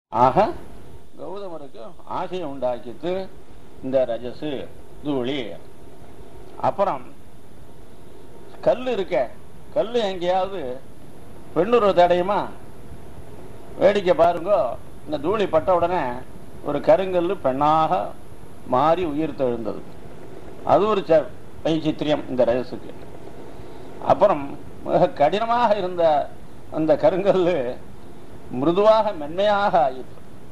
ஆக கௌதமருக்கு ஆசையை உண்டாக்கித்து இந்த ரஜசு தூளி அப்புறம் கல் இருக்க கல் எங்கேயாவது பெண்ணுறவு தடையுமா வேடிக்கை பாருங்க இந்த தூளி பட்ட உடனே ஒரு கருங்கல் பெண்ணாக மாறி உயிர் தெழுந்தது அது ஒரு ச- வைச்சித்திரியம் இந்த ரஜசுக்கு அப்புறம் மிக கடினமாக இருந்த அந்த கருங்கல் மிருதுவாக மென்மையாக ஆயிற்று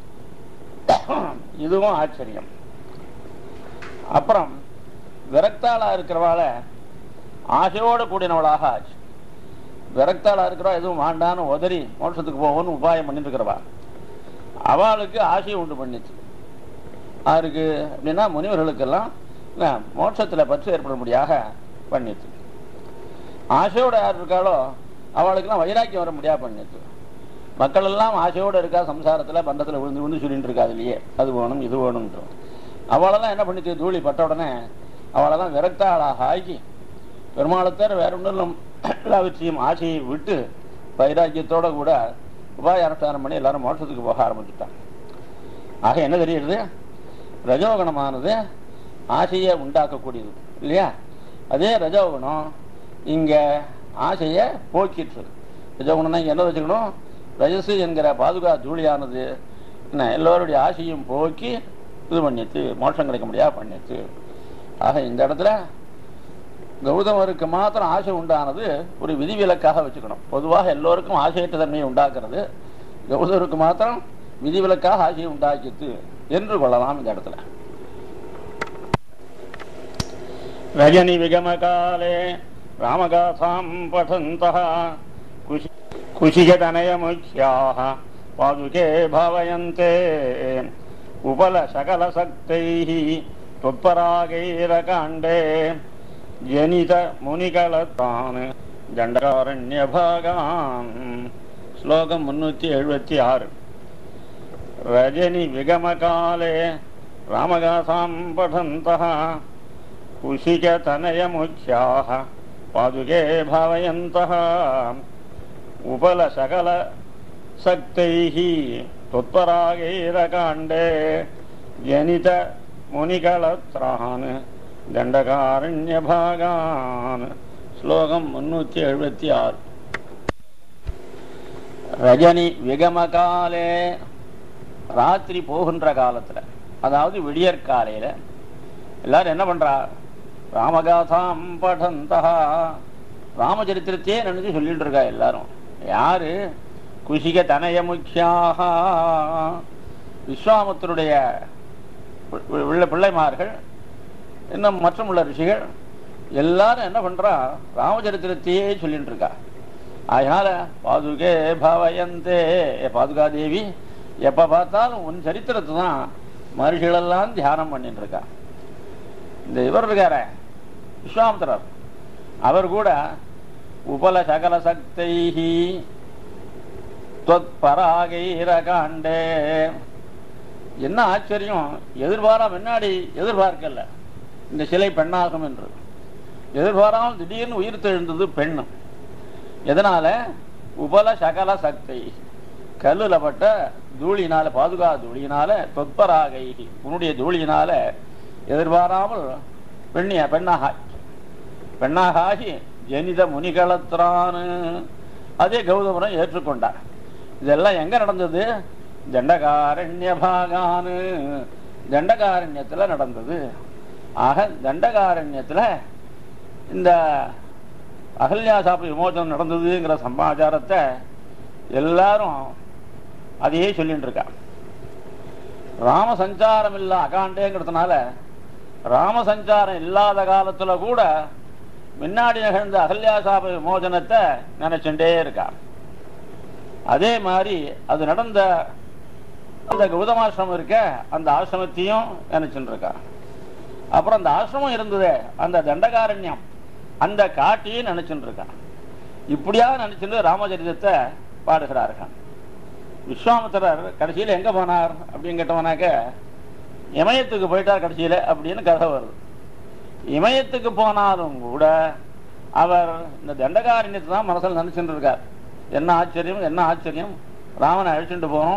இதுவும் ஆச்சரியம் அப்புறம் விரக்தாளா இருக்கிறவாள ஆசையோடு கூடினவளாக ஆச்சு விரக்தாளா இருக்கிறவா எதுவும் வேண்டான்னு உதறி மோட்சத்துக்கு போகணும்னு உபாயம் பண்ணிட்டு இருக்கிறவா அவளுக்கு ஆசையை உண்டு பண்ணிச்சு யாருக்கு அப்படின்னா முனிவர்களுக்கெல்லாம் என்ன, மோட்சத்துல பற்று ஏற்படும்படியாக பண்ணிச்சு ஆசையோட யார் இருக்காளோ அவளுக்கெல்லாம் வைராக்கியம் வர முடியாது பண்ணிச்சு மக்கள் எல்லாம் ஆசையோட இருக்கா சம்சாரத்துல பண்டத்துல விழுந்து விழுந்து சொல்லிட்டு இருக்கா அதுலயே அது வேணும் இது வேணும்ன்ற அவளெல்லாம் என்ன பண்ணிச்சு தூளி பட்ட உடனே அவளெல்லாம் விரக்தாளாக ஆக்கி பெருமாளத்தர் வேற ஒன்றும் எல்லாவற்றையும் ஆசையை விட்டு வைராக்கியத்தோட கூட உபாய அனுஷ்டானம் பண்ணி எல்லாரும் மோட்சத்துக்கு போக ஆரம்பிச்சுட்டான் ஆக என்ன தெரியுது ரஜோகுணமானது ஆசையை உண்டாக்கக்கூடியது இல்லையா அதே ரஜோகுணம் இங்க ஆசையை போக்கிட்டு ரஜோகுணம்னா இங்க என்ன வச்சுக்கணும் ரஜசு என்கிற பாதுகா தூளியானது என்ன எல்லோருடைய ஆசையும் போக்கி இது பண்ணிச்சு மோட்சம் கிடைக்க முடியா பண்ணிச்சு ஆக இந்த இடத்துல கௌதமருக்கு மாத்திரம் ஆசை உண்டானது ஒரு விதிவிலக்காக வச்சுக்கணும் பொதுவாக எல்லோருக்கும் ஆசையற்ற தன்மையை உண்டாக்குறது கௌதமருக்கு மாத்திரம் விதிவிலக்காக ஆசையை உண்டாக்கித்து என்று கொள்ளலாம் இந்த இடத்துல ரஜனி விகமகாலே ராமகாசாம் படந்தः குஷி குஷிகதனயமுख्याः पादुके भावयन्ते उपलशकलशक्तैः त्वत्परागैरकाण्डे जनित முனிகளத்தான் தண்டகாரண்யபாகான் ஸ்லோகம் முன்னூத்தி எழுபத்தி ஆறு ரஜனி விகமகாலே ராமகாசாம் படந்தः कुशिकतनयमुख्याः पादुके भावयन्तः उपलशकलशक्तैः त्वत्परागैरकाण्डे जनितमुनिकलत्रान् தண்டகாரண்யபாகான் ஸ்லோகம் முன்னூத்தி எழுபத்தி ஆறு ரஜனி விகமகாலே ராத்திரி போகின்ற காலத்துல அதாவது விடியற்காலையில எல்லாரும் என்ன பண்றா ராமகாதாம் படந்தா ராமச்சரித்திரத்தையே நினைச்சு சொல்லிட்டு இருக்கா எல்லாரும் யாரு குஷிக தனய முக்கியாக விஸ்வாமத்தருடைய பி- பி- பிள்ளை பிள்ளைமார்கள் இன்னும் மற்றும் உள்ள ரிஷிகள் எல்லாரும் என்ன பண்றா ராமச்சரித்திரத்தையே சொல்லிட்டு இருக்கா அதனால பாதுகே பாவயந்தே ஏ பாதுகா தேவி எப்ப பார்த்தாலும் உன் சரித்திரத்தை தான் மனுஷிகளெல்லாம் தியானம் பண்ணிட்டு இருக்கா இந்த இவர் இருக்கார விஸ்வாமித்திரர் அவர் கூட உபல சகல சக்தைஹி பராகைரகாண்டே என்ன ஆச்சரியம் எதிர்பாரா முன்னாடி எதிர்பார்க்கல இந்த சிலை பெண்ணாகும் என்று எதிர்பாராமல் திடீர்னு உயிர் தெழுந்தது பெண்ணு எதனால உபல சகல சக்தி கல்லுல பட்ட தூளினால பாதுகா தூளியினால தொற்பராகை உன்னுடைய தூளியினால எதிர்பாராமல் பெண்ணிய பெண்ணாக ஆச்சு. பெண்ணாக ஆகி ஜனித முனிகளத்ரான் அதே கௌதமரம் ஏற்றுக்கொண்டார் இதெல்லாம் எங்க நடந்தது தண்டகாரண்ய பாகானு தண்டகாரண்யத்துல நடந்தது ஆக தண்டகாரண்யத்துல இந்த அகல்யா சாப்பிட விமோசனம் நடந்ததுங்கிற சமாச்சாரத்தை எல்லாரும் அதையே சொல்லிட்டு இருக்கா ராம சஞ்சாரம் இல்ல அகாண்டேங்கிறதுனால ராம சஞ்சாரம் இல்லாத காலத்துல கூட முன்னாடி நிகழ்ந்த அகல்யா சாப விமோசனத்தை நினைச்சுட்டே இருக்கா அதே மாதிரி அது நடந்த அந்த கௌதமாசிரமம் இருக்க அந்த ஆசிரமத்தையும் நினைச்சுட்டு இருக்கா அப்புறம் அந்த ஆசிரமம் இருந்ததே அந்த தண்டகாரண்யம் அந்த காட்டையும் நினைச்சுட்டு இருக்கா இப்படியா நினைச்சுட்டு ராமச்சரிதத்தை பாடுகிறார்கள் விஸ்வாமித்திரர் கடைசியில எங்க போனார் அப்படின்னு கேட்டவனாக்க இமயத்துக்கு போயிட்டார் கடைசியில அப்படின்னு கதை வருது இமயத்துக்கு போனாலும் கூட அவர் இந்த தண்டகாரண்யத்தை தான் மனசில் நினைச்சுட்டு இருக்கார் என்ன ஆச்சரியம் என்ன ஆச்சரியம் ராமனை அழிச்சுட்டு போனோம்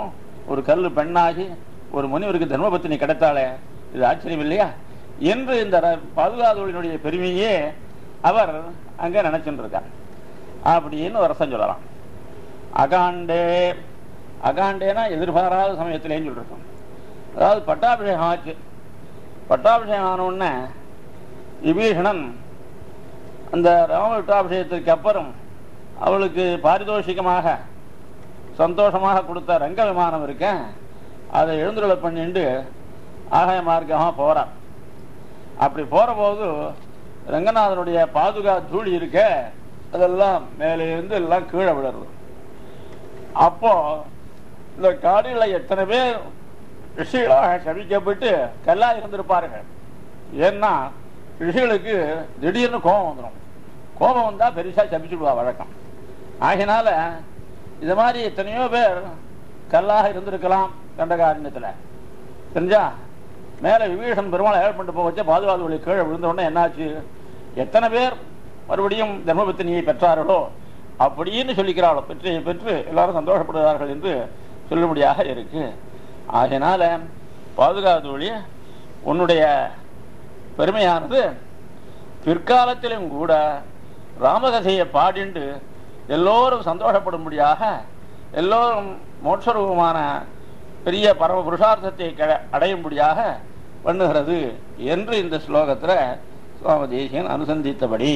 ஒரு கல் பெண்ணாகி ஒரு முனிவருக்கு தர்மபத்தினி கிடைத்தாளே இது ஆச்சரியம் இல்லையா என்று இந்த ர- பாதுகாதோழினுடைய பெருமையே அவர் அங்க நினைச்சுட்டு இருக்கார் அப்படின்னு ஒரு ரசம் சொல்லலாம் அகாண்டே அகாண்டேனா எதிர்பாராத சமயத்திலேன்னு சொல்லிருக்கோம் அதாவது பட்டாபிஷேகம் ஆச்சு பட்டாபிஷேகம் ஆன உடனே விபீஷணன் அந்த ராம பட்டாபிஷேகத்திற்கு அப்புறம் அவளுக்கு பாரிதோஷிகமாக சந்தோஷமாக கொடுத்த ரங்க விமானம் இருக்க அதை எழுந்துருளை பண்ணிட்டு ஆகாய மார்க்கமாக போறான் அப்படி போற போது ரங்கநாதனுடைய பாதுகா தூளி இருக்க அதெல்லாம் மேலே இருந்து எல்லாம் கீழே விடுறது அப்போ இந்த காடுகளில் எத்தனை பேர் ரிஷிகளாக சபிக்கப்பட்டு கல்லா இருந்திருப்பார்கள் ஏன்னா ரிஷிகளுக்கு திடீர்னு கோபம் வந்துடும் கோபம் வந்தா பெருசா சபிச்சுடுவா வழக்கம் ஆகினால இது மாதிரி எத்தனையோ பேர் கல்லாக இருந்திருக்கலாம் கண்டகாரண்யத்துல தெரிஞ்சா மேல விபீஷன் பெருமாள் ஏழ் பண்ணிட்டு போக வச்ச பாதுகாப்பு வழி கீழே விழுந்த உடனே என்னாச்சு எத்தனை பேர் மறுபடியும் தர்மபத்தினியை பெற்றார்களோ அப்படின்னு சொல்லிக்கிறாளோ பெற்று பெற்று எல்லாரும் சந்தோஷப்படுகிறார்கள் என்று சொல்லும்படியாக இருக்கு ஆகையினால பாதுகாப்பு வழி உன்னுடைய பெருமையானது பிற்காலத்திலும் கூட ராமகதையை பாடிண்டு எல்லோரும் சந்தோஷப்படும்படியாக எல்லோரும் மோட்சரூபமான பெரிய பரம புருஷார்த்தத்தை க- அடையும்படியாக பண்ணுகிறது என்று இந்த ஸ்லோகத்துல சுவாமி தேசியன் அனுசந்தித்தபடி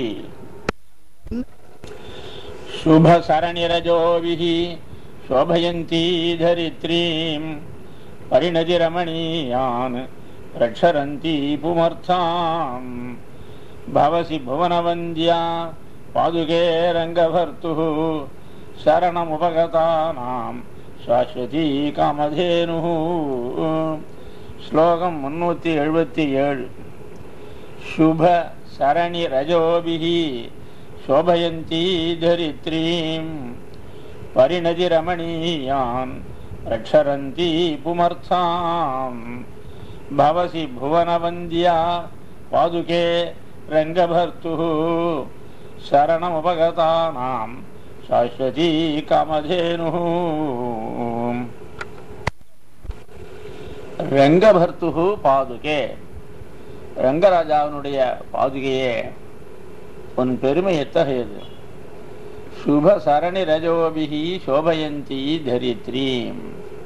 சுப சரணிரஜோபிஹி சோபயந்தி தரித்ரீம் பரிணதி ரமணீயான் ரக்ஷரந்தி புமர்த்தாம் भवसि भुवनवन्द्या पादुके रङ्गभर्तुः शरणमुपगतानां शाश्वती कामधेनुः श्लोकं मुन्नूति एഴുപത്തി ஏழு शुभ சரணி ரஜோபிஹி சோபயந்தி தரித்ரீம் பரிணதி ரமணீயான் ரக்ஷரந்தி புமர்த்தாம் भवसि भुवनवन्द्या पादुके रङ्गभर्तुः शरणमुपगतानां शाश्वती कामधेनुः ரங்கபர்த்துகு பாதுகே ரங்கராஜாவினுடைய பாதுகையே உன் பெருமை எத்தகையது சுப சரணி ரஜோபிகி சோபயந்தி தரித்ரீம்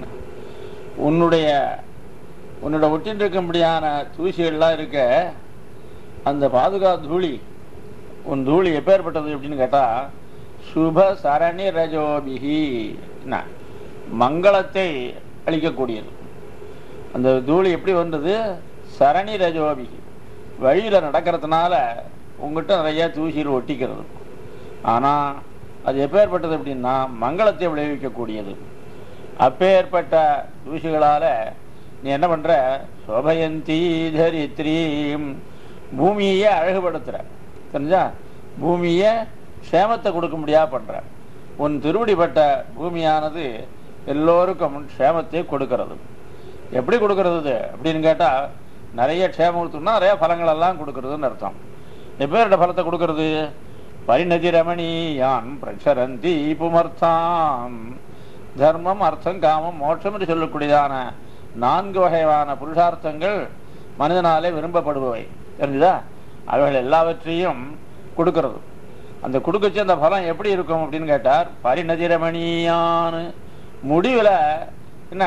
உன்னுடைய உன்னோட ஒட்டின்னு இருக்கும்படியான தூசிகள்லாம் இருக்க அந்த பாதுகா தூளி உன் தூளி எப்பேற்பட்டது அப்படின்னு கேட்டா சுப சரணி ரஜோபிகி என்ன, மங்களத்தை அளிக்கக்கூடியது அந்த தூளி எப்படி வந்தது சரணி ரஜோபிகி வழியில நடக்கிறதுனால உங்ககிட்ட நிறைய தூசியில் ஒட்டிக்கிறது ஆனா அது எப்பேற்பட்டது அப்படின்னா மங்களத்தை விளைவிக்கக்கூடியது அப்பேற்பட்ட தூசிகளால நீ என்ன பண்ற சோபயந்தி தரித்ரீம் பூமியே அழகுபடுத்துற தெரிஞ்சா பூமியை க்ஷேமத்தை கொடுக்க முடியா பண்ற உன் திருவடிப்பட்ட பூமியானது எல்லோருக்கும் க்ஷேமத்தை கொடுக்கிறது எப்படி கொடுக்கிறது இது அப்படின்னு கேட்டா நிறைய க்ஷேமம் கொடுத்தோம்னா நிறைய பலங்கள் எல்லாம் கொடுக்கறதுன்னு அர்த்தம் எப்பேருடைய பலத்தை கொடுக்கறது பரிணதி ரமணியான் பிரச்சரந்தி புமர்த்தாம் தர்மம் அர்த்தம் காமம் மோட்சம் என்று சொல்லக்கூடியதான நான்கு வகையான புருஷார்த்தங்கள் மனிதனாலே விரும்பப்படுபவை தெரிஞ்சுதா அவைகள் எல்லாவற்றையும் கொடுக்கிறது அந்த கொடுக்கச்சு அந்த பலம் எப்படி இருக்கும் அப்படின்னு கேட்டார் பரிணதிரமணியான் முடிவுல என்ன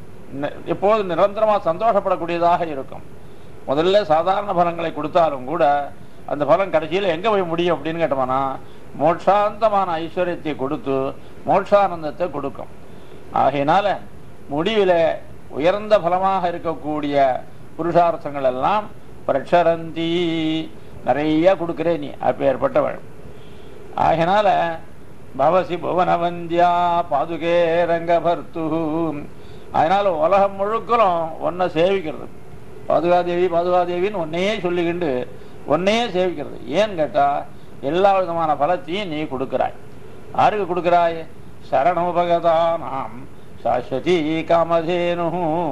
ந- எப்போதும் நிரந்தரமா சந்தோஷப்படக்கூடியதாக இருக்கும் முதல்ல சாதாரண பலங்களை கொடுத்தாலும் கூட அந்த பலம் கடைசியில் எங்க போய் முடியும் அப்படின்னு கேட்டோம்னா மோட்சாந்தமான ஐஸ்வர்யத்தை கொடுத்து மோட்சானந்தத்தை கொடுக்கும் ஆகையினால முடிவில உயர்ந்த பலமாக இருக்கக்கூடிய புருஷார்த்தங்கள் எல்லாம் பிரச்சரந்தி நிறைய கொடுக்கிறே நீ அப்பேற்பட்டவள் ஆகையினால பவசி புவனவந்தியா பாதுகே ரங்கபர்த்து அதனால உலகம் முழுக்கலும் ஒன்ன சேவிக்கிறது பாதுகாதேவி பாதுகாதேவின்னு ஒன்னையே சொல்லிக்கிண்டு ஒன்னையே சேவிக்கிறது ஏன்னு கேட்டா எல்லா விதமான பலத்தையும் நீ கொடுக்கிறாய் யாருக்கு கொடுக்கிறாய் சரணமுபகதானாம் சாஸ்வதி காமதேனு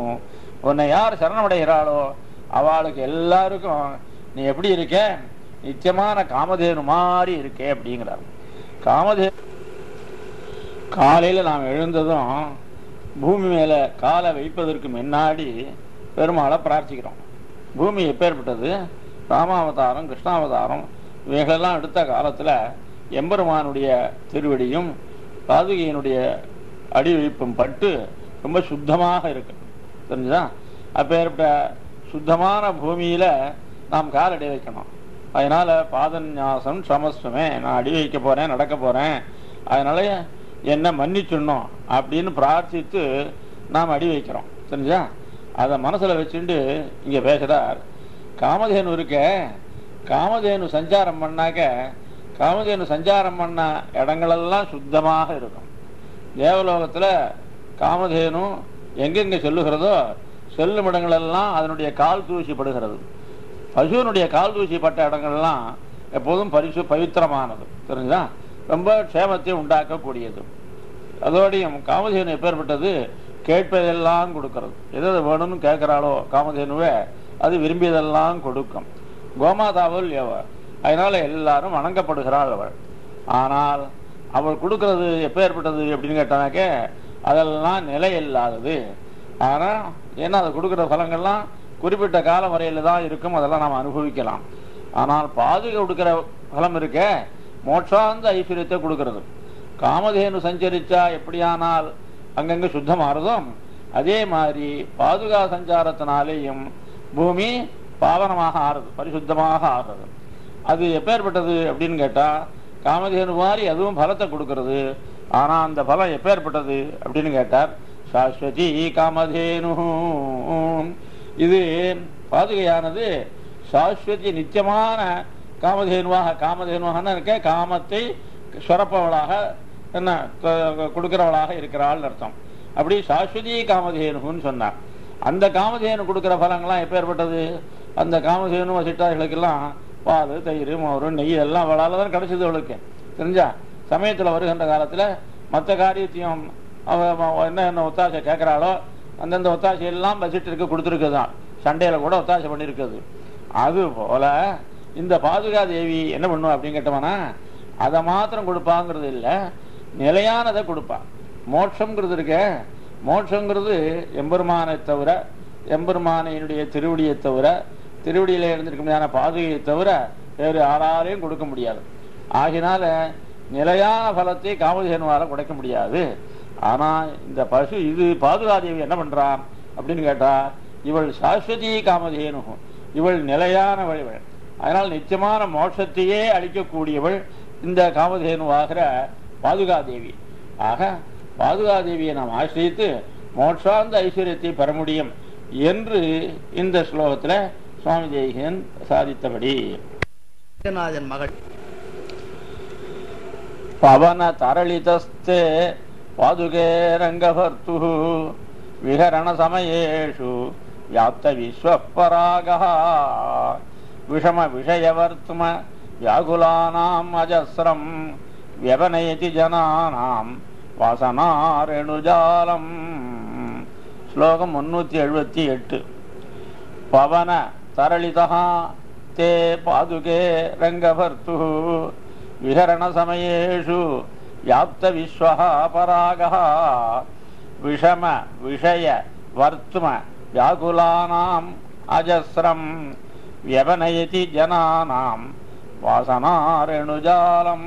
உன்னை யார் சரணமடைகிறாளோ அவளுக்கு எல்லாருக்கும் நீ எப்படி இருக்க நிச்சயமான காமதேனு மாதிரி இருக்கே அப்படிங்கிறார் காமதே காலையில நாம் எழுந்ததும் பூமி மேல காலை வைப்பதற்கு முன்னாடி பெருமாளை பிரார்த்திக்கிறோம் பூமி எப்பேற்பட்டது ராமாவதாரம் கிருஷ்ணாவதாரம் இவைகளெல்லாம் எடுத்த காலத்துல எம்பெருமானுடைய திருவடியும் பாதுகையினுடைய அடி வைப்பும் பட்டு ரொம்ப சுத்தமாக இருக்கு தெரிஞ்சுதா அப்பேற்பட்ட சுத்தமான பூமியில நாம் காலடி வைக்கணும் அதனால பாதன்யாசம் சமஸ்வமே நான் அடி வைக்க போறேன் நடக்க போறேன் அதனால என்ன மன்னிச்சிடணும் அப்படின்னு பிரார்த்தித்து நாம் அடி வைக்கிறோம் தெரிஞ்சா அதை மனசுல வச்சுட்டு இங்க பேசுறார் காமதேனு இருக்க காமதேனு சஞ்சாரம் பண்ணாக்க காமதேனு சஞ்சாரம் பண்ண இடங்களெல்லாம் சுத்தமாக இருக்கும் தேவலோகத்துல காமதேனு எங்கெங்க செல்லுகிறதோ செல்லும் இடங்களெல்லாம் அதனுடைய கால் தூசி படுகிறது பசுவனுடைய கால் தூசி பட்ட இடங்கள்லாம் எப்போதும் பரிசு பவித்திரமானது தெரிஞ்சுதா ரொம்ப க்ஷேமத்தை உண்டாக்கக்கூடியது அதோடையும் காமதேனு எப்பேற்பட்டது கேட்பதெல்லாம் கொடுக்கிறது எது எது வேணும்னு கேட்கிறாளோ காமதேனுவே அது விரும்பியதெல்லாம் கொடுக்கும் கோமாதாவல் எவ அதனால எல்லாரும் வணங்கப்படுகிறாள் அவள் ஆனால் அவள் கொடுக்கிறது எப்பேற்பட்டது அப்படின்னு கேட்டானாக்க அதெல்லாம் நிலை இல்லாதது ஆனா ஏன்னா அது கொடுக்கிற பலங்கள்லாம் குறிப்பிட்ட காலம் வரையில தான் இருக்கும் அதெல்லாம் நாம் அனுபவிக்கலாம் ஆனால் பாதுகை கொடுக்கிற பலம் இருக்க மோட்சாந்த ஐஸ்வர்யத்தை கொடுக்கிறது காமதேனு சஞ்சரிச்சா எப்படியானால் அங்கங்க சுத்தமாறுதோ அதே மாதிரி பாதுகா சஞ்சாரத்தினாலேயும் பூமி பாவனமாக ஆறுது பரிசுத்தமாக ஆறுறது அது எப்பேற்பட்டது அப்படின்னு கேட்டா காமதேனு மாதிரி அதுவும் பலத்தை கொடுக்கிறது ஆனா அந்த பலம் எப்பேற்பட்டது அப்படின்னு கேட்டார் சாஸ்வதி காமதேனு இது பாதுகையானது சாஸ்வதி நித்தியமான காமதேனுவாக காமதேனுவாக இருக்க காமத்தை சுரப்பவளாக என்ன க- கொடுக்கிறவளாக இருக்கிறாள் அர்த்தம் அப்படி சாஸ்வதி காமதேனுன்னு சொன்னார் அந்த காமதேனு கொடுக்கிற பலங்கள்லாம் எப்பேற்பட்டது அந்த காமதேனு வசிட்டார்களுக்கெல்லாம் பால் தயிர் மோர் நெய் எல்லாம் அவளால தான் கிடைச்சது அவளுக்கு தெரிஞ்சா சமயத்துல வருகின்ற காலத்துல மற்ற காரியத்தையும் அவ அவ என்ன என்ன ஒத்தாசை கேட்கிறாளோ அந்தந்த ஒத்தாசை எல்லாம் வசிட்டிற்கு கொடுத்துருக்குதான் சண்டையில கூட ஒத்தாசை பண்ணிருக்குது அது போல இந்த பாதுகா தேவி என்ன பண்ணுவா அப்படின்னு கேட்டோம்னா அதை மாத்திரம் கொடுப்பாங்கிறது இல்ல நிலையானதை கொடுப்பா மோட்சம்ங்கிறது இருக்க மோட்சங்கிறது எம்பெருமானை தவிர எம்பெருமானையினுடைய திருவடியை தவிர திருவடியில இருந்திருக்க முடியாத பாதுகையை தவிர வேறு யாராலையும் கொடுக்க முடியாது ஆகினால நிலையான பலத்தை காமதேனுவால குடைக்க முடியாது ஆனா இந்த பசு இது பாதுகாதேவி என்ன பண்றான் அப்படின்னு கேட்டா இவள் சாஸ்வதி காமதேனு இவள் நிலையானவள் இவள் அதனால் நிச்சயமான மோட்சத்தையே அளிக்கக்கூடியவள் இந்த காமதேனுவாகிற பாதுகாதேவி ஆக பாதுகாதேவியை நாம் ஆசிரியத்து மோட்சாந்த ஐஸ்வர்யத்தை பெற முடியும் என்று இந்த ஸ்லோகத்துல சுவாமி தேசிகன் சாதித்தபடி நாதன் மகள் பவன தரளிதஸ்தே பாதுகே ரங்கபர்த்து விஹரண சமயேஷு வியாப்த விஸ்வப்பராகः விஷம விஷயவர்த்தும வியாகுலானாம் அஜஸ்ரம் வியபனயதி ஜனானாம் வாசனாரேணுஜாலம் ஸ்லோகம் முன்னூத்தி எழுபத்தி எட்டு பவன தரளிதா தே பாதுகே ரங்கபர்த்து விஹரண சமயேஷு வியாப்த விஸ்வஹ பராகः விஷம விஷய வர்த்தும வியாகுலானாம் அஜஸ்ரம் வியபனயதி ஜனானாம் வாசனாரேணுஜாலம்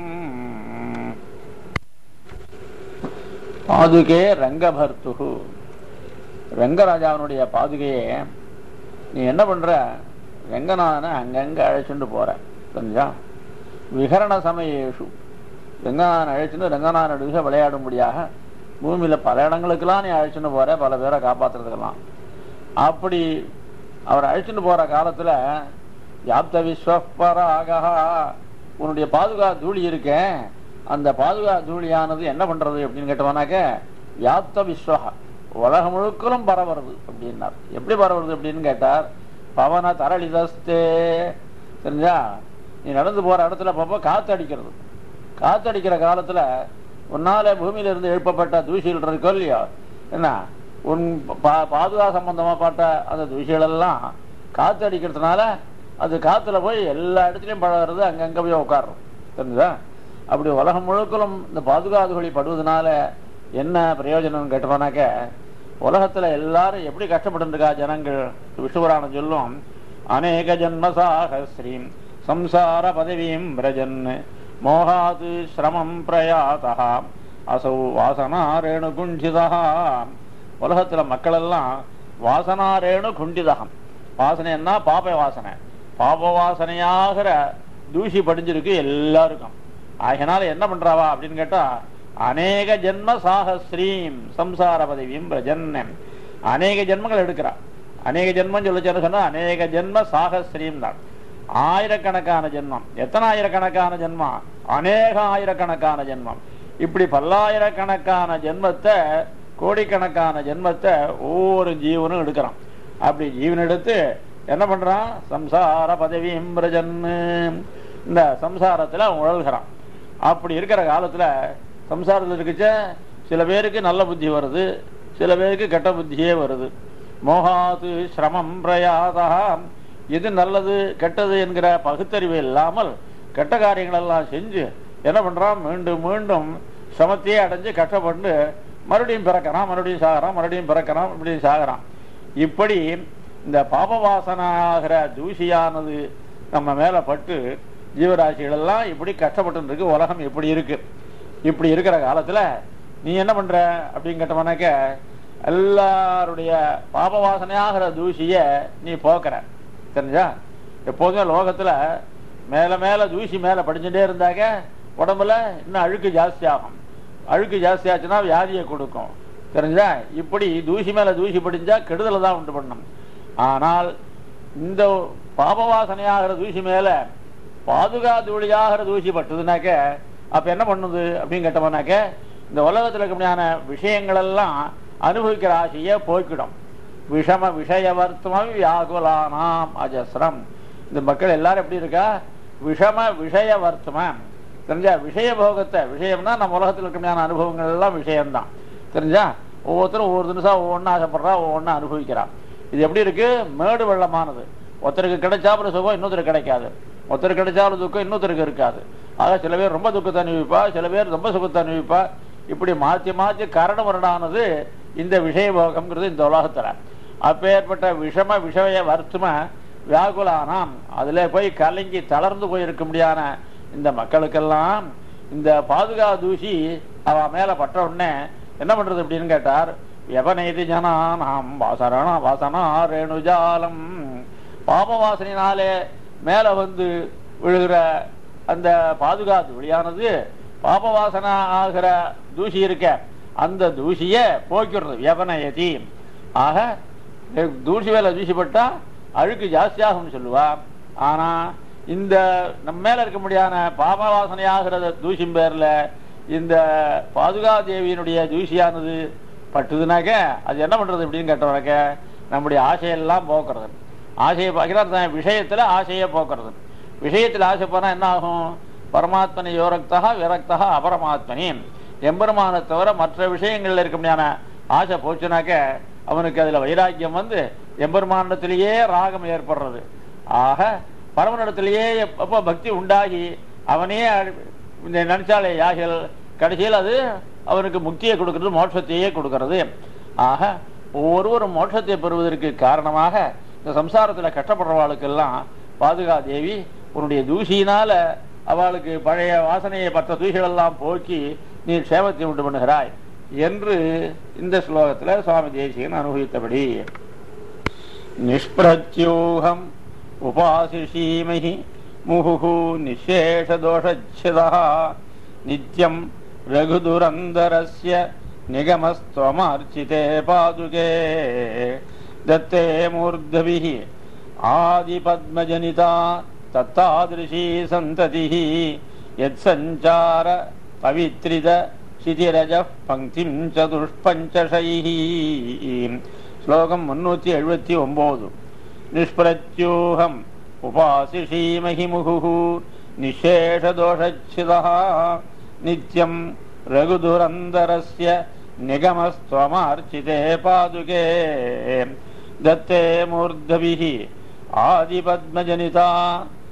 பாதுகே ரங்கபர்த்து ரங்கராஜாவினுடைய பாதுகையே நீ என்ன பண்ற ரங்கநாதனை அங்கங்க அழைச்சிட்டு போற தெரிஞ்சா விகரண சமயேஷு ரங்கநாதன் அழைச்சிட்டு ரங்கநாதன் நடுவே விளையாடும்படியாக பூமியில பல இடங்களுக்கெல்லாம் நீ அழைச்சிட்டு போற பல பேரை காப்பாத்துறதுக்கெல்லாம் அப்படி அவர் அழைச்சிட்டு போற காலத்துல யாப்த விஸ்வப்பராகா உன்னுடைய பாதுகா தூளி இருக்கே அந்த பாதுகா தூளியானது என்ன பண்றது அப்படின்னு கேட்டவனாக்க யாப்த விஸ்வகா உலகம் முழுக்கலும் பரவுறது அப்படின்னார் எப்படி பரவுறது அப்படின்னு கேட்டார் பவன தரளிதஸ்தே தெரிஞ்சா நீ நடந்து போற இடத்துல பாப்பா காத்து அடிக்கிறது காத்து அடிக்கிற காலத்துல உன்னால பூமியில இருந்து எழுப்பப்பட்ட தூசிகள் இருக்கோ இல்லையோ என்ன உன் பா- பாதுகா சம்பந்தமா பட்ட அந்த தூசிகள் எல்லாம் காத்து அடிக்கிறதுனால அது காத்துல போய் எல்லா இடத்துலயும் பழகிறது அங்கங்க போய் உட்காரும் தெரிஞ்சுதா அப்படி உலகம் முழுக்கலும் இந்த பாதுகாதுகளை படுவதனால என்ன பிரயோஜனம் கேட்டோம்னாக்க உலகத்துல எல்லாரும் எப்படி கஷ்டப்பட்டு ஜனங்கள் விஷ்ணுபுராணம் சொல்லும் அநேக ஜன்ம சாகஸ்ரீம் சம்சார பதவியும் பிரஜன் மோகாது சிரமம் பிரயாதா அசௌ வாசனா ரேணு குண்டிதா உலகத்துல மக்கள் எல்லாம் வாசனா ரேணு குண்டிதகம் வாசனைன்னா பாப வாசனை பாப வாசனையாகிற தூசி படிஞ்சிருக்கு எல்லாருக்கும் ஆகினால என்ன பண்றாவா அப்படின்னு கேட்டா அநேக ஜென்ம சாகஸ்ரீம் சம்சார பதவியும் பிரஜன்னம் அநேக ஜென்மங்கள் எடுக்கிறா அநேக ஜென்மம் சொல்லிச்சேன்னு சொன்னா அநேக ஜென்ம சாகஸ்ரீம் தான் ஆயிரக்கணக்கான ஜென்மம் எத்தனை ஆயிரக்கணக்கான ஜென்மம் அநேக ஆயிரக்கணக்கான ஜென்மம் இப்படி பல்லாயிரக்கணக்கான ஜென்மத்தை கோடிக்கணக்கான ஜென்மத்தை ஒவ்வொரு ஜீவனும் எடுக்கிறான் அப்படி ஜீவன் எடுத்து என்ன பண்றான் சம்சார பதவியும் பிரஜன்னு இந்த சம்சாரத்துல அவன் உழல்கிறான் அப்படி இருக்கிற காலத்துல சம்சாரத்தில் இருக்குச்ச சில பேருக்கு நல்ல புத்தி வருது சில பேருக்கு கெட்ட புத்தியே வருது மோகாது சிரமம் பிரயாதா எது நல்லது கெட்டது என்கிற பகுத்தறிவு இல்லாமல் கெட்ட காரியங்கள் எல்லாம் செஞ்சு என்ன பண்றான் மீண்டும் மீண்டும் சிரமத்தையே அடைஞ்சு கஷ்டப்பட்டு மறுபடியும் பிறக்கிறான் மறுபடியும் சாகிறான் மறுபடியும் பிறக்கிறான் மறுபடியும் சாகிறான் இப்படி இந்த பாபவாசனாகிற தூசியானது நம்ம மேல பட்டு ஜீவராசிகள் எல்லாம் இப்படி கஷ்டப்பட்டு இருக்கு உலகம் இப்படி இருக்கு இப்படி இருக்கிற காலத்துல நீ என்ன பண்ற அப்படின்னு கேட்டவனாக்க எல்லாருடைய பாபவாசனையாகிற தூசிய நீ போக்குற தெரிஞ்சா எப்போதுமே லோகத்துல மேல மேல தூசி மேல படிச்சுட்டே இருந்தாக்க உடம்புல இன்னும் அழுக்கு ஜாஸ்தி ஆகும் அழுக்கு ஜாஸ்தி ஆச்சுன்னா வியாதியை கொடுக்கும் தெரிஞ்சா இப்படி தூசி மேல தூசி படிஞ்சா கெடுதலை தான் உண்டு பண்ணும் ஆனால் இந்த பாபவாசனையாகிற தூசி மேல பாதுகா தூளியாகிற தூசி பட்டுதுனாக்க அப்ப என்ன பண்ணுது அப்படின்னு கேட்டோம்னாக்க இந்த உலகத்துல இருக்கக்கூடிய விஷயங்கள் எல்லாம் அனுபவிக்கிற ஆசையை போய்க்கிடும் விஷம விஷயவர்த்தம வியாகுலானாம் அஜஸ்ரம் இந்த மக்கள் எல்லாரும் எப்படி இருக்கா விஷம விஷயவர்த்தமம் தெரிஞ்சா விஷய போகத்தை விஷயம்னா நம்ம உலகத்தில் இருக்கக்கூடிய அனுபவங்கள் எல்லாம் விஷயம்தான் தெரிஞ்சா ஒவ்வொருத்தரும் ஒவ்வொரு தினசா ஒவ்வொன்றும் ஆசைப்படுறா ஒவ்வொன்றும் அனுபவிக்கிறான் இது எப்படி இருக்கு மேடு வெள்ளமானது ஒருத்தருக்கு கிடைச்சாப்புல சுகம் இன்னொருத்தருக்கு கிடைக்காது ஒருத்தருக்கு கிடைச்சாலும் துக்கம் இன்னொருத்தருக்கு இருக்காது ஆக சில பேர் ரொம்ப துக்கத்தை அனுபவிப்பா சில பேர் ரொம்ப சுகத்தை அனுபவிப்பா இப்படி மாற்றி மாற்றி கரடு முரடானது இந்த விஷய போகம்ங்கிறது இந்த உலகத்துல அப்பேற்பட்ட விஷம விஷய வருத்தம வியாகுலானாம் அதுல போய் கலங்கி தளர்ந்து போயிருக்க முடியாத இந்த மக்களுக்கெல்லாம் இந்த பாதுகா தூசி அவ மேல பட்ட உடனே என்ன பண்றது அப்படின்னு கேட்டார் எவனைதி ஜனானாம் வாசரண வாசனா ரேணுஜாலம் பாப வாசனையினாலே மேல வந்து விழுகிற அந்த பாதுகா தூளியானது பாப வாசனை ஆகிற தூசி இருக்க அந்த தூசிய போக்கிடுறது எவனயதி ஆக தூசி மேல தூசிப்பட்டா அழுக்கு ஜாஸ்தியாகும்னு சொல்லுவா ஆனா இந்த நம்ம மேல இருக்க முடியாத பாப வாசனையாகிற தூசின் பேர்ல இந்த பாதுகா தேவியினுடைய தூசியானது பட்டுதுனாக்க அது என்ன பண்றது அப்படின்னு கேட்டவனாக்க நம்முடைய ஆசையெல்லாம் போக்குறது ஆசையை பார்க்கிறார் விஷயத்துல ஆசையை போக்குறது விஷயத்தில் ஆசை போனா என்ன ஆகும் பரமாத்மனி யோரக்தா விரக்தா அபரமாத்மனி எம்பெருமானை தவிர மற்ற விஷயங்கள்ல இருக்க முடியாத ஆசை போச்சுனாக்க அவனுக்கு அதுல வைராக்கியம் வந்து எம்பெருமானத்திலேயே ராகம் ஏற்படுறது ஆக பரமனிடத்திலேயே எப்ப பக்தி உண்டாகி அவனே இந்த நினைச்சாலே யாகிகள் கடைசியில் அது அவனுக்கு முக்தியை கொடுக்கிறது மோட்சத்தையே கொடுக்கிறது ஆக ஒவ்வொருவரும் மோட்சத்தை பெறுவதற்கு காரணமாக இந்த சம்சாரத்துல கஷ்டப்படுறவாளுக்கெல்லாம் பாதுகா தேவி உன்னுடைய தூசியினால அவளுக்கு பழைய வாசனையை மற்ற தூசிகள் எல்லாம் போக்கி நீ சேமத்தை உண்டு பண்ணுகிறாய் என்று இந்த ஸ்லோகத்துல சுவாமி தேசிகன் அனுபவித்தபடி நிஷ்பிரத்யூகம் உபாசிஷீமஹி முகுஹு நிசேஷதோஷச்சிதா நித்யம் ரகுதுரந்தரஸ்ய நிகமஸ்துவமார்ச்சிதே பாதுகே दत्ते मूर्धभिः आदिपद्मजनिता तत्तादृशी सन्ततिः यत्सञ्चार पवित्रित क्षितिरजः पङ्क्तिं चतुष्पञ्चशैः श्लोकम् मुन्नूति एഴുപത്തി ഒമ്പത് निष्प्रत्यूहम् उपासिषीमहि मुहुः निःशेषदोषच्छिदः नित्यम् रघुधुरन्दरस्य निगमस्त्वमार्चिते पादुके दत्ते मूर्धभिः आदिपद्मजनिता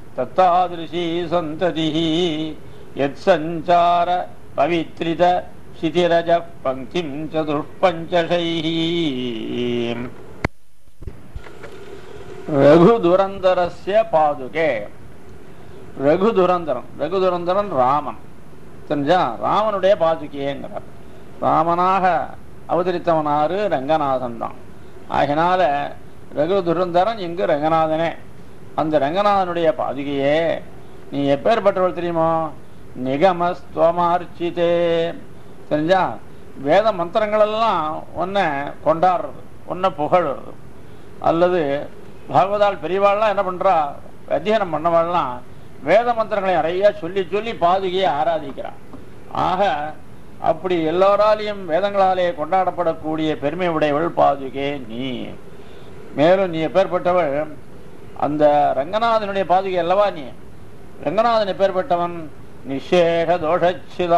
तत्तादृशी सन्ततिः यत्सञ्चार पवित्रित சிதிரஜ பங்கிம் சதுஷ்பஞ்சசைः ரகு துரந்தரஸ்ய பாதுகே ரகு துரந்தரன் ரகு துரந்தரன் ராமன் தெரிஞ்சா ராமனுடைய பாதுகையேங்கிறார் ராமனாக அவதரித்தவனாரு ரங்கநாதன் தான் ஆகினால ரகு துரந்தரன் இங்கு ரங்கநாதனே அந்த ரங்கநாதனுடைய பாதுகையே நீ எப்பேற்பட்டவள் தெரியுமோ நிகமஸ்துவமார்ச்சிதே தெரிஞ்சா வேத மந்திரங்கள் எல்லாம் உன்னை கொண்டாடுறது உன்னை புகழுறது அல்லது பாகவதால் பெரியவாள்லாம் என்ன பண்றா அத்தியனம் பண்ணவாள்லாம் வேத மந்திரங்களை நிறைய சொல்லி சொல்லி பாதுகையை ஆராதிக்கிறான் ஆக அப்படி எல்லோராலையும் வேதங்களாலே கொண்டாடப்படக்கூடிய பெருமை உடையவள் பாதுகே நீ மேலும் நீ எப்பேற்பட்டவள் அந்த ரங்கநாதனுடைய பாதுகை அல்லவா நீ ரங்கநாதன் எப்பேற்பட்டவன் நிஷேஷ தோஷச்சிதா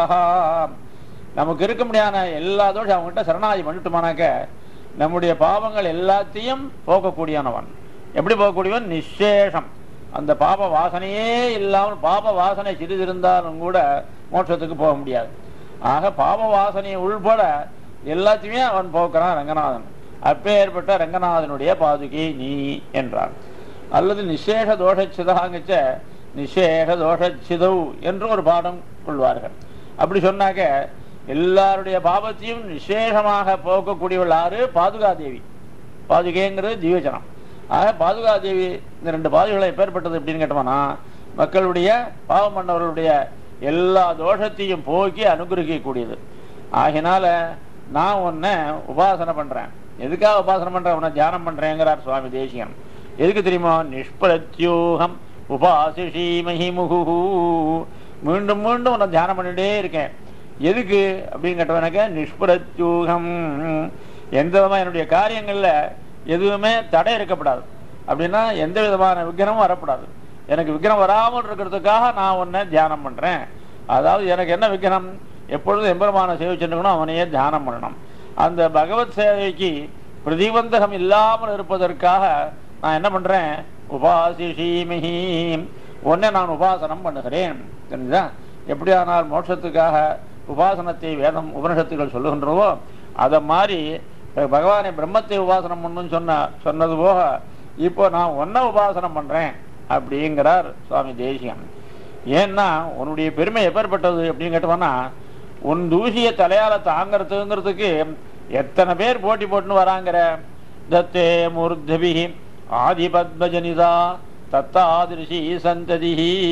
நமக்கு இருக்க முடியாத எல்லா தோஷம் அவங்ககிட்ட சரணாதி பண்ணிட்டுமானாக்க நம்முடைய பாவங்கள் எல்லாத்தையும் போக்கக்கூடியவனவன் எப்படி போகக்கூடியவன் நிஷேஷம் அந்த பாப வாசனையே இல்லாமல் பாப வாசனை சிறிதிருந்தாலும் கூட மோட்சத்துக்கு போக முடியாது ஆக பாப வாசனையை உள்பட எல்லாத்தையுமே அவன் போக்குறான் ரங்கநாதன் அப்பேற்பட்ட ரங்கநாதனுடைய பாதுகை நீ என்றான் அல்லது நிஷேஷ தோஷச்சிதாங்கச்ச நிஷேஷ தோஷச்சிதவு என்று ஒரு பாடம் கொள்வார்கள் அப்படி சொன்னாக்க எல்லாருடைய பாவத்தையும் நிசேஷமாக போக்கக்கூடியவள் யாரு பாதுகாதேவி பாதுகைங்கிறது திவ்யஜனம் ஆக பாதுகாதேவி இந்த ரெண்டு பாதுகளை எப்பேற்பட்டது எப்படின்னு கேட்டோம்னா மக்களுடைய பாவம் பண்ணவர்களுடைய எல்லா தோஷத்தையும் போக்கி அனுகிரகிக்கக்கூடியது ஆகினால நான் உன்னை உபாசனை பண்றேன் எதுக்காக உபாசனை பண்றேன் உன்னை தியானம் பண்றேங்கிறார் சுவாமி தேசிகன் எதுக்கு தெரியுமா நிஷ்பிரத்யூகம் உபாசிஷி மகிமுகு மீண்டும் மீண்டும் உன்னை தியானம் பண்ணிட்டே இருக்கேன் எதுக்கு அப்படின்னு கேட்டவனக்க நிஷ்பிரத்யூகம் எந்த விதமா என்னுடைய காரியங்கள்ல எதுவுமே தடை இருக்கப்படாது அப்படின்னா எந்த விதமான விக்னமும் வரப்படாது எனக்கு விக்னம் வராமல் இருக்கிறதுக்காக நான் உன்னை தியானம் பண்றேன் அதாவது எனக்கு என்ன விக்னம் எப்பொழுதும் எம்பெருமான சேவிச்சுருக்கணும் அவனையே தியானம் பண்ணணும் அந்த பகவத் சேவைக்கு பிரதிபந்தகம் இல்லாமல் இருப்பதற்காக நான் என்ன பண்றேன் உபாசிஷீமிஹி உன்னை நான் உபாசனம் பண்ணுகிறேன் தெரிஞ்சா எப்படியானால் மோட்சத்துக்காக உபாசனத்தை வேதம் உபனிஷத்துகள் சொல்லுகின்றவோ அதை மாதிரி பகவானை பிரம்மத்தை உபாசனம் பண்ணுன்னு சொன்ன சொன்னது போக இப்போ நான் ஒன்ன உபாசனம் பண்றேன் அப்படிங்கிறார் சுவாமி தேசியம் ஏன்னா உன்னுடைய பெருமை எப்பேற்பட்டது அப்படின்னு கேட்டோம்னா உன் தூசிய தலையால தாங்கிறதுங்கிறதுக்கு எத்தனை பேர் போட்டி போட்டுன்னு வராங்கிற தத்தே மூர்தபி ஆதிபத்மஜனிதா தத்தாதிருஷி சந்ததி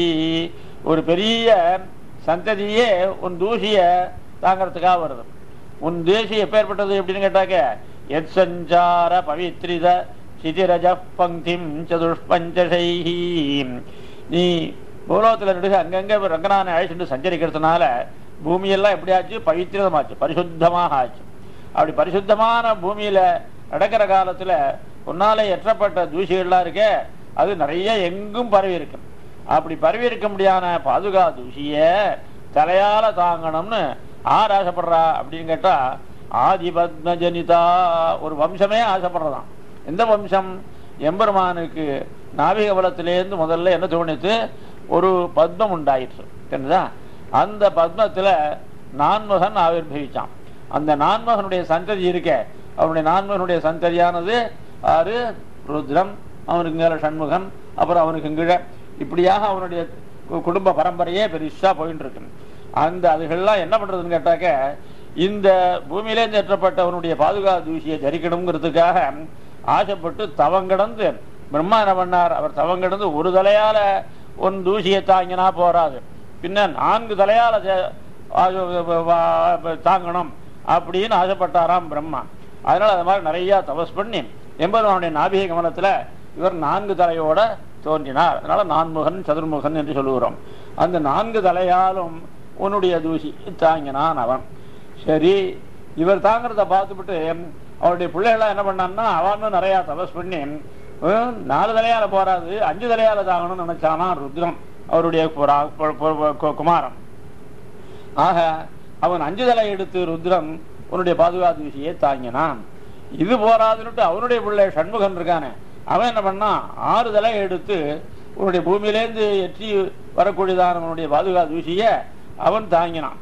ஒரு பெரிய சந்ததியே உன் தூசிய தாங்கிறதுக்காக வருது உன் தேசி எப்பேற்பட்டது எப்படின்னு கேட்டாக்க எத் சஞ்சார பவித்ரித சிதிரஜ பங்கிம் சதுஷ்பஞ்சசைஹி நீ பூலோகத்தில் நடுக அங்கங்க ரங்கநாதனை அழைச்சிட்டு சஞ்சரிக்கிறதுனால பூமியெல்லாம் எப்படி ஆச்சு பவித்திரமாச்சு பரிசுத்தமாக ஆச்சு அப்படி பரிசுத்தமான பூமியில நடக்கிற காலத்துல உன்னால எற்றப்பட்ட தூசிகள்லாம் இருக்கே அது நிறைய எங்கும் பரவி இருக்கு அப்படி பரவி இருக்க முடியாத பாதுகா தூசிய தலையால தாங்கணும்னு ஆர் ஆசைப்படுறா அப்படின்னு கேட்டா ஆதிபத்மஜனிதா ஒரு வம்சமே ஆசைப்படுறதாம் எந்த வம்சம் எம்பெருமானுக்கு நாவிக பலத்திலேருந்து முதல்ல என்ன தோணித்து ஒரு பத்மம் உண்டாயிற்று தெரிஞ்சா அந்த பத்மத்துல நான்மகன் ஆவிர்வவிச்சான் அந்த நான்மகனுடைய சந்ததி இருக்க அவனுடைய நான்மகனுடைய சந்ததியானது ஆறு ருத்ரம் அவனுக்கு மேல சண்முகன் அப்புறம் அவனுக்கு கீழே இப்படியாக அவனுடைய கு- குடும்ப பரம்பரையே பெருசா போயிட்டு இருக்கு அந்த அதுகள்லாம் என்ன பண்றதுன்னு கேட்டாக்க இந்த பூமியிலேருந்து ஏற்றப்பட்ட அவனுடைய பாதுகா தூசியை தரிக்கணுங்கிறதுக்காக ஆசைப்பட்டு தவங்கிடந்து பிரம்மா என்ன பண்ணார் அவர் தவங்கிடந்து ஒரு தலையால ஒன் தூசியை தாங்கினா போராது பின்ன நான்கு தலையால தே- ஆ- வா- தாங்கணும் அப்படின்னு ஆசைப்பட்டாராம் பிரம்மா அதனால அது மாதிரி நிறைய தபஸ் பண்ணி எம்பெருமானுடைய நாபிக கமலத்துல இவர் நான்கு தலையோட தோன்றினார் அதனால நான்முகன் சதுர்முகன் என்று சொல்லுகிறோம் அந்த நான்கு தலையாலும் உன்னுடைய தூசி தாங்கினான் அவன் சரி இவர் தாங்கிறத பார்த்துவிட்டு அவருடைய பிள்ளைகள்லாம் என்ன பண்ணான்னா அவனும் நிறைய தபஸ் பண்ணி ஹம், நாலு தலையால போறாது அஞ்சு தலையால தாங்கணும்னு நினைச்சானா ருத்ரம் அவருடைய புரா- பு- பு- கு- குமாரன் ஆக அவன் அஞ்சு தலை எடுத்து ருத்ரன் உன்னுடைய பாதுகாத்து விஷயை தாங்கினான் இது போராதுன்னுட்டு அவனுடைய பிள்ளை சண்முகன் இருக்கானே அவன் என்ன பண்ணான் ஆறு தலை எடுத்து உன்னுடைய பூமியிலேருந்து எற்றி வரக்கூடியதான உன்னுடைய பாதுகாத்து விஷய அவன் தாங்கினான்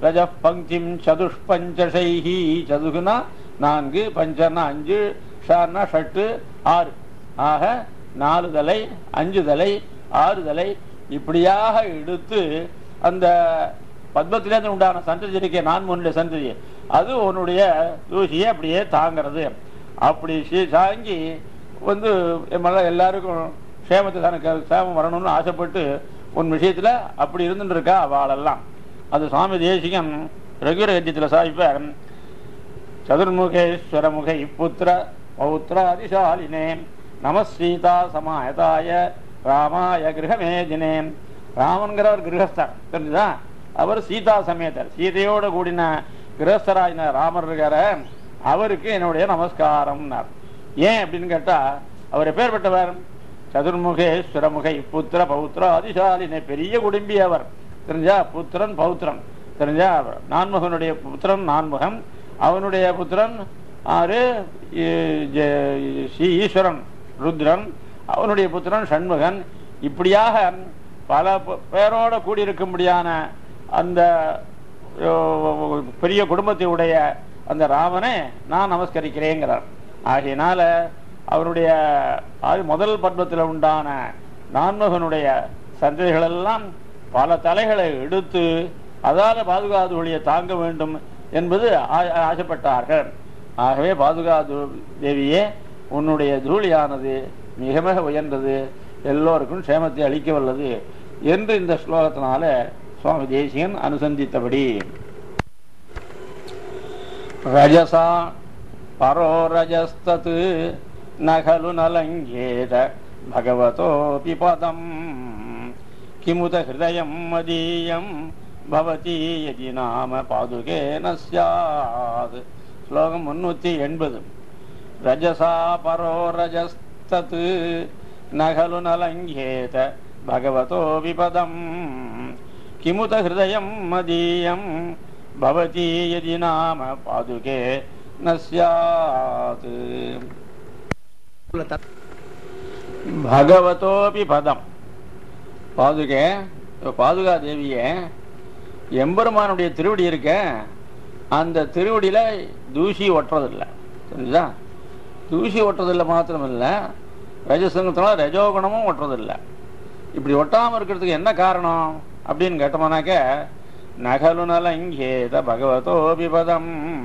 ரஜ பங்கிம் சதுஷ்பஞ்சஷைஹி சதுகுனா நான்கு பஞ்சன்னா அஞ்சு ஷான்னா ஷட்டு ஆறு ஆக நாலு தலை அஞ்சு தலை ஆறு தலை இப்படியாக எடுத்து அந்த பத்மத்திலேருந்து உண்டான சந்ததி இருக்கே நான் முன்னுடைய சந்ததி அது உன்னுடைய தூசியை அப்படியே தாங்கிறது அப்படி சீ- தாங்கி வந்து எம்மெல்லாம் எல்லாருக்கும் சேமத்தை தனக்கு சேமம் வரணும்னு ஆசைப்பட்டு உன் விஷயத்துல அப்படி இருந்துட்டு இருக்கா அவளெல்லாம் அது சுவாமி தேசிகன் ரகுர கத்தியத்தில் சாதிப்பார் சதுர்முகேஸ்வரமுகை புத்திர பௌத்திராதிசாலினே நம சீதா சமாயதாய ராமாய கிரகமேதினே ராமன்கிறவர் கிரகஸ்தர் தெரிஞ்சுதா அவர் சீதா சமேதர் சீதையோட கூடின கிரகஸ்தராயின ராமர் இருக்கார அவருக்கு என்னுடைய நமஸ்காரம்னார் ஏன் அப்படின்னு கேட்டா அவர் எப்பேற்பட்டவர் சதுர்முகேஸ்வரமுகை புத்திர பௌத்திர அதிசாலினே பெரிய குடும்பி அவர் தெரிஞ்சா புத்திரன் பௌத்திரன் தெரிஞ்சா நான்முகனுடைய புத்திரன் நான்முகன் அவனுடைய புத்திரன் ஆறு இ- ஜெ- ஸ்ரீ ஈஸ்வரன் ருத்ரன் அவனுடைய புத்திரன் சண்முகன் இப்படியாக பல ப- பேரோட கூடியிருக்கும்படியான அந்த ஓ, பெரிய குடும்பத்தை உடைய அந்த ராமனை நான் நமஸ்கரிக்கிறேங்கிறார் ஆகையினால அவருடைய அது முதல் பத்மத்தில் உண்டான நான்முகனுடைய சந்ததிகள் எல்லாம் பல தலைகளை எடுத்து அதால பாதுகாத்து ஒளியை தாங்க வேண்டும் என்பது ஆ- ஆசைப்பட்டார்கள் ஆகவே பாதுகாத்து தேவியே உன்னுடைய தூளியானது மிக மிக உயர்ந்தது எல்லோருக்கும் க்ஷேமத்தை அளிக்க வல்லது என்று இந்த ஸ்லோகத்தினால சுவாமி தேசிகன் அனுசந்தித்தபடி ரஜசா பரோ ரஜஸ்தத் நகலு நலங்கேத பகவதோபி பதம் கிமுத ஹிருதயம் மதீயம் பவதி யதி நாம பாதுகேன ஸ்யாத் ஸ்லோகம் முன்னூத்தி எண்பது ரஜசா பரோ ரஜஸ்தத் நகலு நலங்கேத பகவதோ விபதம் கிமுத ஹிருதயம் மதீயம் பவதி யதி நாம பாதுகே ந ஸ்யாத் உள்ள தத்- பகவதோபி பதம் பாதுகே இப்ப பாதுகா தேவியே எம்பெருமானுடைய திருவடி இருக்க அந்த திருவடியில தூசி ஒட்டுறதில்லை தெரிஞ்சுதா தூசி ஒட்டுறதில்லை மாத்திரமில்ல ரஜசங்கத்தினால ரஜோகுணமும் ஒட்டுறதில்லை இப்படி ஒட்டாம இருக்கிறதுக்கு என்ன காரணம் அப்படின்னு கேட்டோம்னாக்க நகலு நலங்கேத பகவதோபி பதம்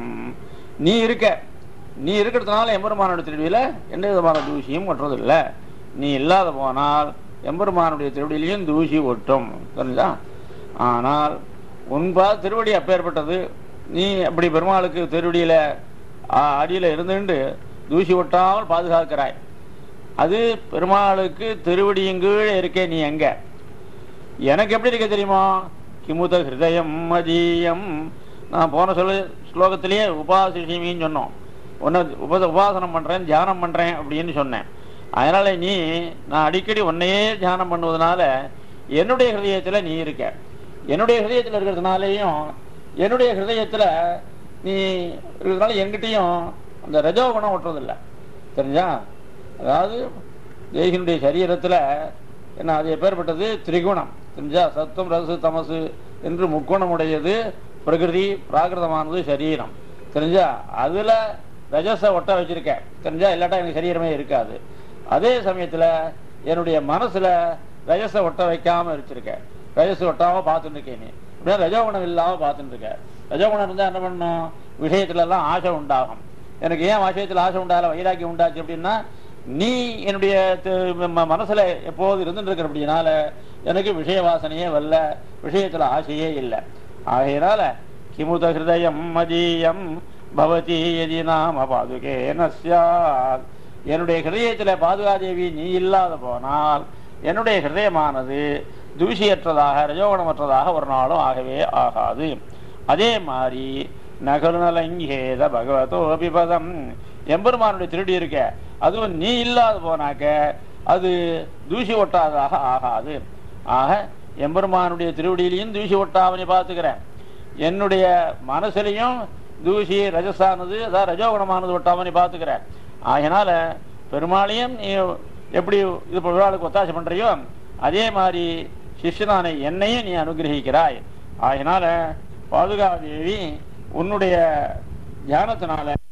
நீ இருக்க நீ இருக்கிறதுனால எம்பெருமானுடைய திருடியில எந்த விதமான தூசியும் ஒட்டுறதில்லை நீ இல்லாத போனால் எம்பெருமானுடைய திருவடியிலையும் தூசி ஒட்டும் தெரிஞ்சா ஆனால் உன்பா திருவடி அப்பேற்பட்டது நீ அப்படி பெருமாளுக்கு திருவடியில ஆ, அடியில இருந்துட்டு தூசி ஒட்டாமல் பாதுகாக்கிறாய் அது பெருமாளுக்கு திருவடியின் கீழே இருக்கே நீ எங்க எனக்கு எப்படி இருக்க தெரியுமா கிமுத ஹிருதயம் மதீயம் நான் போன சொல்ல ஸ்லோகத்திலேயே உபாசிஷிமின்னு சொன்னோம் உன்னை உப உபாசனம் பண்றேன் தியானம் பண்றேன் அப்படின்னு சொன்னேன் அதனால நீ நான் அடிக்கடி உன்னையே தியானம் பண்ணுவதனால என்னுடைய ஹிருதயத்துல நீ இருக்க என்னுடைய ஹிருதயத்துல இருக்கிறதுனாலையும் என்னுடைய ஹிருதயத்துல நீ இருக்கிறதுனால என்கிட்டயும் அந்த ரஜோகுணம் ஒட்டுறதில்லை தெரிஞ்சா அதாவது தேகினுடைய சரீரத்துல என்ன அது எப்பேற்பட்டது திரிகுணம் தெரிஞ்சா சத்துவம் ரசு தமசு என்று முக்குணம் உடையது பிரகிருதி பிராகிருதமானது சரீரம் தெரிஞ்சா அதுல ரஜஸ ஒட்ட வச்சிருக்க தெரிஞ்சா இல்லாட்டா எனக்கு சரீரமே இருக்காது அதே சமயத்துல என்னுடைய மனசுல ரஜஸ ஒட்ட வைக்காம வச்சிருக்க ரஜஸ் ஒட்டாம பார்த்துட்டு இருக்கேன் நீ அப்படியே ரஜோகுணம் இல்லாம பார்த்துட்டு இருக்க ரஜோகுணம் இருந்தா என்ன பண்ணும் விஷயத்துல எல்லாம் ஆசை உண்டாகும் எனக்கு ஏன் விஷயத்துல ஆசை உண்டால வைராக்கியம் உண்டாச்சு அப்படின்னா நீ என்னுடைய த- ம- மனசுல எப்போது இருந்துட்டு இருக்கிற அப்படினால எனக்கு விஷய வாசனையே வரல விஷயத்துல ஆசையே இல்லை ஆகையினால கிமுத ஹிருதயம் மதீயம் பவதி எதி நாம பாதுகே நஸ்யாத் என்னுடைய ஹிருதயத்துல பாதுகாதேவி நீ இல்லாத போனால் என்னுடைய ஹிருதயமானது தூசியற்றதாக ரஜோகுணமற்றதாக ஒரு நாளும் ஆகவே ஆகாது அதே மாதிரி நகருநலங்கேத பகவதோ அபிபதம் எம்பெருமானுடைய திருடி இருக்க அதுவும் நீ இல்லாத போனாக்க அது தூசி ஒட்டாததாக ஆகாது ஆக எம்பெருமானுடைய திருவடியிலையும் தூசி ஒட்டாம நீ பார்த்துக்கிறேன் என்னுடைய மனசுலையும் தூசி ரஜசானது அதாவது ரஜோகுணமானது ஒட்டாம நீ பார்த்துக்கிறேன் ஆகையினால பெருமாளையும் நீ எப்படி இது விழாவுக்கு ஒத்தாசை பண்றியோ அதே மாதிரி சிஷ்யனான என்னையும் நீ அனுகிரகிக்கிறாய் ஆகையினால பாதுகாதேவி உன்னுடைய தியானத்தினால